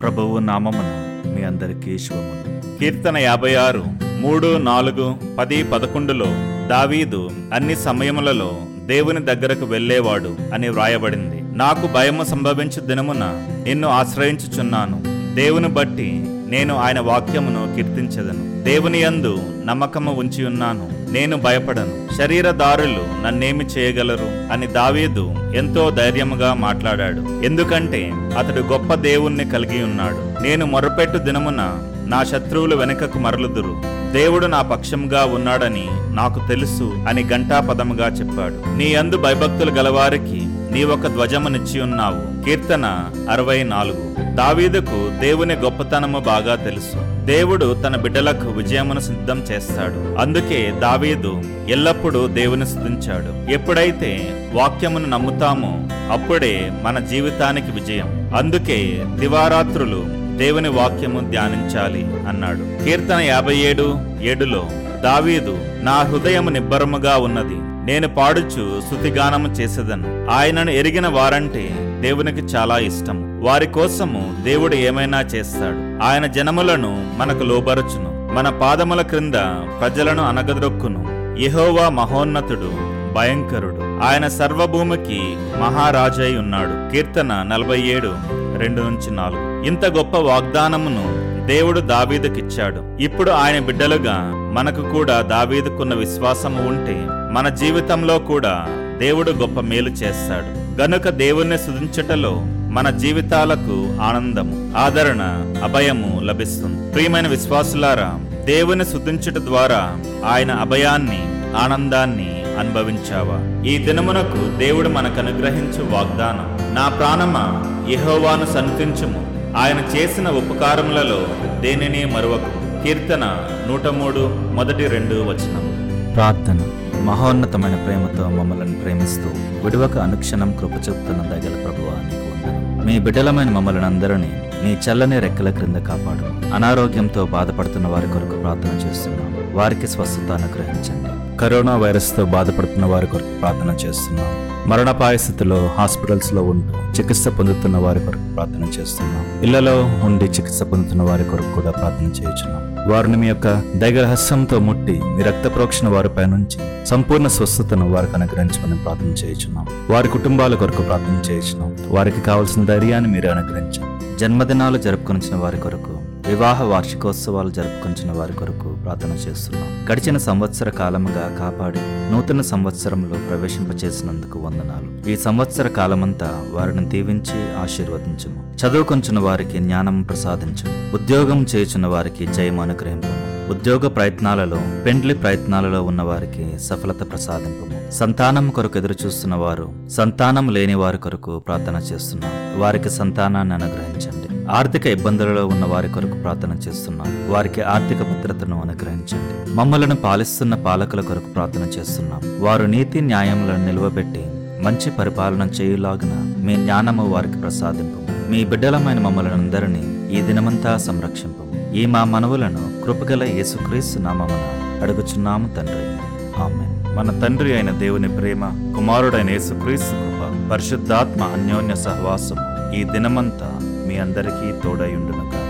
ప్రభువు నామమున మీ అందరికీ శుభములు కీర్తన యాభై ఆరు మూడు నాలుగు పది పదకొండులో దావీదు అన్ని సమయములలో దేవుని దగ్గరకు వెళ్ళేవాడు అని వ్రాయబడింది నాకు భయము సంభవించు దినమున నిన్ను ఆశ్రయించుచున్నాను దేవుని బట్టి నేను ఆయన వాక్యమును కీర్తించదను దేవుని యందు నమ్మకము ఉంచి ఉన్నాను నేను భయపడను శరీరదారులు నన్నేమి చేయగలరు అని దావీదు ఎంతో ధైర్యముగా మాట్లాడాడు ఎందుకంటే అతడు గొప్ప దేవుణ్ణి కలిగి ఉన్నాడు నేను మొరపెట్టు దినమున నా శత్రువులు వెనుకకు మరలుదురు దేవుడు నా పక్షంగా ఉన్నాడని నాకు తెలుసు అని ఘంటాపదముగా చెప్పాడు నీ అందు భయభక్తులు గలవారికి నీ ఒక ధ్వజమునిచ్చి ఉన్నావు కీర్తన అరవై నాలుగు దావీదుకు దేవుని గొప్పతనము బాగా తెలుసు దేవుడు తన బిడ్డలకు విజయమును సిద్ధం చేస్తాడు అందుకే దావీదు ఎల్లప్పుడూ దేవుని స్తుతించాడు ఎప్పుడైతే వాక్యమును నమ్ముతామో అప్పుడే మన జీవితానికి విజయం అందుకే దివారాత్రులు దేవుని వాక్యము ధ్యానించాలి అన్నాడు కీర్తన యాభై ఏడు ఏడులో దావీదు నా హృదయము నిబ్బరముగా ఉన్నది నేను పాడుచు స్థుతిగానము చేసేదను ఆయనను ఎరిగిన వారంటే దేవునికి చాలా ఇష్టం వారి కోసము దేవుడు ఏమైనా చేస్తాడు ఆయన జనములను మనకు లోబరచును మన పాదముల క్రింద ప్రజలను అనగదొక్కును యెహోవా మహోన్నతుడు భయంకరుడు ఆయన సర్వభూమికి మహారాజై ఉన్నాడు కీర్తన నలభై ఏడు రెండు నుంచి నాలుగు ఇంత గొప్ప వాగ్దానమును దేవుడు దావీదుకిచ్చాడు ఇప్పుడు ఆయన బిడ్డలుగా మనకు కూడా దావీదుకున్న విశ్వాసము ఉంటే మన జీవితంలో కూడా దేవుడు గొప్ప మేలు చేస్తాడు గనుక దేవుణ్ణి సుధించుటలో మన జీవితాలకు ఆనందము ఆదరణ అభయము లభిస్తుంది ప్రియమైన విశ్వాసులారా దేవుని శుద్ధించుట ద్వారా ఆయన అభయాన్ని ఆనందాన్ని అనుభవించావా ఈ దినమునకు దేవుడు మనకు అనుగ్రహించు వాగ్దానం నా ప్రాణమా యెహోవాను సన్నిధించుము ఆయన చేసిన ఉపకారములలో దేనిని మరువకు కీర్తన నూట మూడు మొదటి రెండు వచనం ప్రార్థన మహోన్నతమైన ప్రేమతో మమ్మల్ని ప్రేమిస్తూ విడువక అనుక్షణం కృప చూపుతున్న దగల ప్రభువా నీకు వందనం మీ బిడ్డలమైన మమ్మల్ని అందరినీ మీ చల్లని రెక్కల క్రింద కాపాడు అనారోగ్యంతో బాధపడుతున్న వారి కొరకు ప్రార్థన చేస్తున్నాం వారికి స్వస్థత అనుగ్రహించండి కరోనా వైరస్తో బాధపడుతున్న వారి కొరకు ప్రార్థన చేస్తున్నాం మరణపాయ స్థితిలో హాస్పిటల్స్ లో ఉంటూ చికిత్స పొందుతున్న వారి కొరకు ప్రార్థన చేస్తున్నాం ఇళ్లలో ఉండి చికిత్స పొందుతున్న వారి కొరకు కూడా ప్రార్థన చేయుచున్నాం వారిని మీ యొక్క దైగరహస్యంతో ముట్టి మీ రక్త ప్రోక్షణ వారిపై నుంచి సంపూర్ణ స్వస్థతను వారికి అనుగ్రహించమని ప్రార్థన చేయుచున్నాం వారి కుటుంబాల కొరకు ప్రార్థన చేయుచున్నాం వారికి కావాల్సిన ధైర్యాన్ని మీరు అనుగ్రహించండి జన్మదినాలు జరుపుకొనిచిన వారి కొరకు వివాహ వార్షికోత్సవాలు జరుపుకొంచిన వారి కొరకు ప్రార్థన చేస్తున్నాం గడిచిన సంవత్సర కాలముగా కాపాడి నూతన సంవత్సరంలో ప్రవేశింపచేసినందుకు వందనాలు ఈ సంవత్సర కాలమంతా వారిని దీవించి ఆశీర్వదించము చదువుకొంచిన వారికి జ్ఞానం ప్రసాదించము ఉద్యోగం చేయుచున్న వారికి జయం అనుగ్రహింపము ఉద్యోగ ప్రయత్నాలలో పెండ్లి ప్రయత్నాలలో ఉన్న వారికి సఫలత ప్రసాదింపము సంతానం కొరకు ఎదురు చూస్తున్న వారు సంతానం లేని వారి కొరకు ప్రార్థన చేస్తున్నాం వారికి సంతానాన్ని అనుగ్రహించండి ఆర్థిక ఇబ్బందులలో ఉన్న వారి కొరకు ప్రార్థన చేస్తున్నాం వారికి ఆర్థిక భద్రతను అనుగ్రహించండి మమ్మలను పాలిస్తున్న పాలకుల కొరకు ప్రార్థన చేస్తున్నాం వారు నీతి న్యాయములను నిలువబెట్టి మంచి పరిపాలన చేయులాగున మీ జ్ఞానము వారికి ప్రసాదింపు మీ బిడ్డలమైన మమ్మల్ని అందరినీ ఈ దినమంతా సంరక్షింపు ఈ మా మనవులను కృపగల యేసుక్రీస్తు నామమున అడుగుచున్నాము తండ్రి ఆమెన్ మన తండ్రి అయిన దేవుని ప్రేమ కుమారుడైన యేసుక్రీస్తు కృప పరిశుద్ధాత్మ అన్యోన్య సహవాసం ఈ దినమంతా మీ అందరికీ తోడయుండునుగా